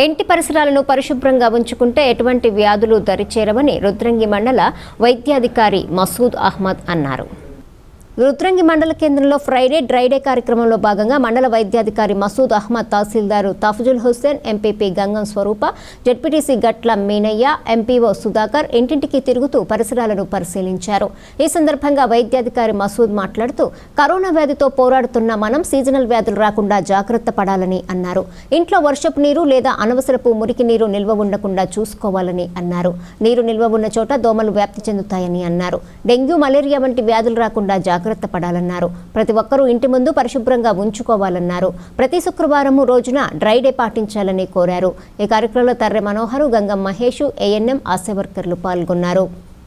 ఇంటి పరిసరాలను పరిశుభ్రంగా ఉంచుకుంటే ఎటువంటి వ్యాధులు దరిచేరవని రుద్రంగి మండల వైద్యాధికారి మసూద్ అహ్మద్ అన్నారు రుద్రంగి మండల కేంద్రంలో ఫ్రైడే డ్రైడే కార్యక్రమంలో భాగంగా మండల వైద్యాధికారి మసూద్ అహ్మద్ తహసీల్దారు Tafazul Hussain MPP Gangam Swarupa ZPTC Gatla Meenaiah MPO Sudhakar ఇంటింటికి తిరుగుతూ పరిసరాలను పరిశీలించారు ఈ సందర్భంగా వైద్యాధికారి మసూద్ మాట్లాడుతూ కరోనా వ్యాధితో పోరాడుతున్న మనం సీజనల్ వ్యాధులు రాకుండా జాగ్రత్త పడాలని అన్నారు ఇంట్లో వర్షపు నీరు లేదా అనవసరపు మురికి నీరు నిల్వ ఉండకుండా చూసుకోవాలని అన్నారు నీరు నిల్వ ఉన్న చోట దోమలు వ్యాప్తి చెందుతాయని అన్నారు డెంగ్యూ మలేరియా వంటి వ్యాధులు రాకుండా జాగ్రత్త పడాలన్నారు ప్రతి ఒక్కరూ ఇంటి ముందు పరిశుభ్రంగా ఉంచుకోవాలన్నారు ప్రతి శుక్రవారం రోజున డ్రై డే పాటించాలని కోరారు ఈ కార్యక్రమంలో తర్రె మనోహరు గంగం మహేష్ ఏఎన్ఎం ఆశా వర్కర్లు పాల్గొన్నారు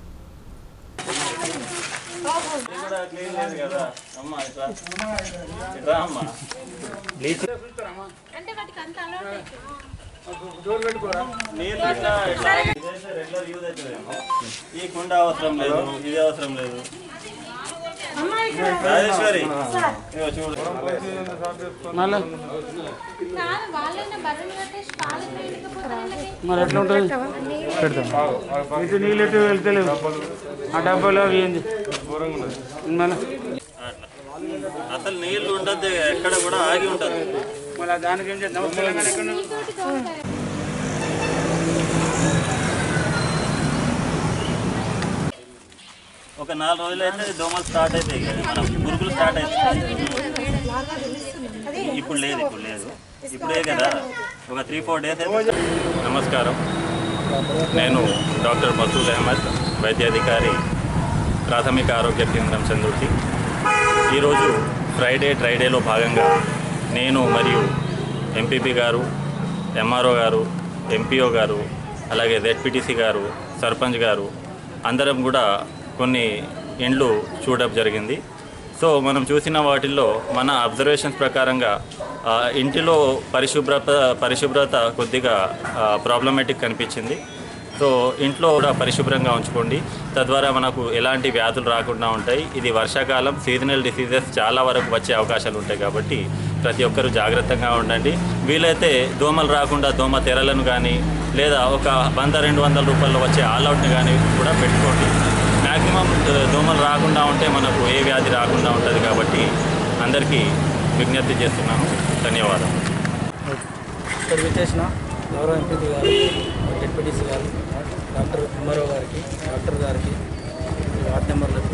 కూడా క్లీన్ లేదు కదా అమ్మ ఇట్లా ఇట్లా అమ్మ నీళ్ళు ఇట్లా ఇట్లా ఇదైతే రెగ్యులర్ యూజ్ అవుతుందేమో ఈ కుండ అవసరం లేదు ఇది అవసరం లేదు రాజేశ్వరి ఇగో చూడు మరి ఎట్లా ఉంటుంది పెడతాం ఇటు నీళ్ళు ఎటు వెళ్తలేవు ఆ డబ్బాలో అవి ఏంది మళ్ళీ అసలు నీళ్లు ఉండద్దు ఎక్కడ కూడా ఆగి ఉంటుంది మళ్ళీ దానికి ఏం చేద్దాం తెలంగాణ ఎక్కడ ఉంది? ఒక నాలుగు రోజులు అయితే దోమలు స్టార్ట్ అవుతాయి కదా మనం పురుగులు స్టార్ట్ అవుతాయి ఇప్పుడు లేదు ఇప్పుడు లేదు ఇప్పుడే కదా ఒక త్రీ ఫోర్ డేస్ అయితే నమస్కారం నేను డాక్టర్ మసూద్ అహ్మద్ వైద్యాధికారి ప్రాథమిక ఆరోగ్య కేంద్రం చందుర్తి ఈరోజు ఫ్రైడే డ్రైడేలో భాగంగా నేను మరియు ఎంపీపీ గారు ఎంఆర్ఓ గారు ఎంపీఓ గారు అలాగే జెడ్పీటీసీ గారు సర్పంచ్ గారు అందరం కూడా కొన్ని ఇండ్లు చూడడం జరిగింది సో మనం చూసిన వాటిల్లో మన అబ్జర్వేషన్స్ ప్రకారంగా ఆ, ఇంటిలో పరిశుభ్రత పరిశుభ్రత కొద్దిగా ప్రాబ్లమేటిక్ కనిపించింది సో ఇంట్లో కూడా పరిశుభ్రంగా ఉంచుకోండి తద్వారా మనకు ఎలాంటి వ్యాధులు రాకుండా ఉంటాయి ఇది వర్షాకాలం సీజనల్ డిసీజెస్ చాలా వరకు వచ్చే అవకాశాలు ఉంటాయి కాబట్టి ప్రతి ఒక్కరూ జాగ్రత్తగా ఉండండి వీలైతే దోమలు రాకుండా దోమ తెరలను కానీ లేదా ఒక వంద రెండు వందల రూపాయలు వచ్చే ఆల్అవుట్ని కానీ కూడా పెట్టుకోండి మ్యాక్సిమం దోమలు రాకుండా ఉంటే మనకు ఏ వ్యాధి రాకుండా ఉంటుంది కాబట్టి అందరికీ విజ్ఞప్తి చేస్తున్నాను ధన్యవాదాలు ఇక్కడ విచ్చేసిన గౌరవ ఎంపీ గారు డిప్యూటీసీ గారు డాక్టర్ ఎంఆర్ఓ గారికి డాక్టర్ గారికి వార్డ్ మెంబర్లకు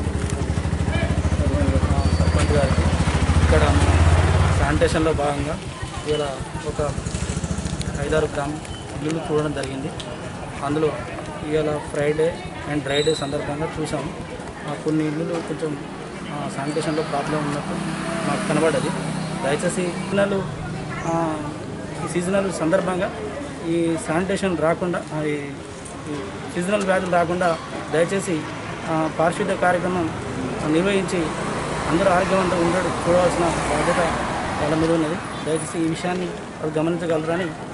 ఆ, సర్పంచ్ గారికి ఇక్కడ శానిటేషన్లో భాగంగా ఇలా ఒక ఐదారు గ్రామ ఇల్లు చూడడం జరిగింది అందులో ఇవాళ ఫ్రైడే అండ్ డ్రై డే సందర్భంగా చూసాము ఆ, కొన్ని ఇల్లులు కొంచెం ఆ, శానిటేషన్లో ప్రాబ్లం ఉన్నట్టు మాకు కనబడ్డది దయచేసి పిల్లలు ఆ, ఈ సీజనల్ సందర్భంగా ఈ శానిటేషన్ రాకుండా ఆ, ఈ ఈ సీజనల్ వ్యాధులు రాకుండా దయచేసి ఆ, పారిశుద్ధ్య కార్యక్రమం నిర్వహించి అందరూ ఆరోగ్యవంతంగా ఉండడం చూడవలసిన బాధ్యత వాళ్ళ మీద ఉన్నది దయచేసి ఈ విషయాన్ని వాళ్ళు గమనించగలరని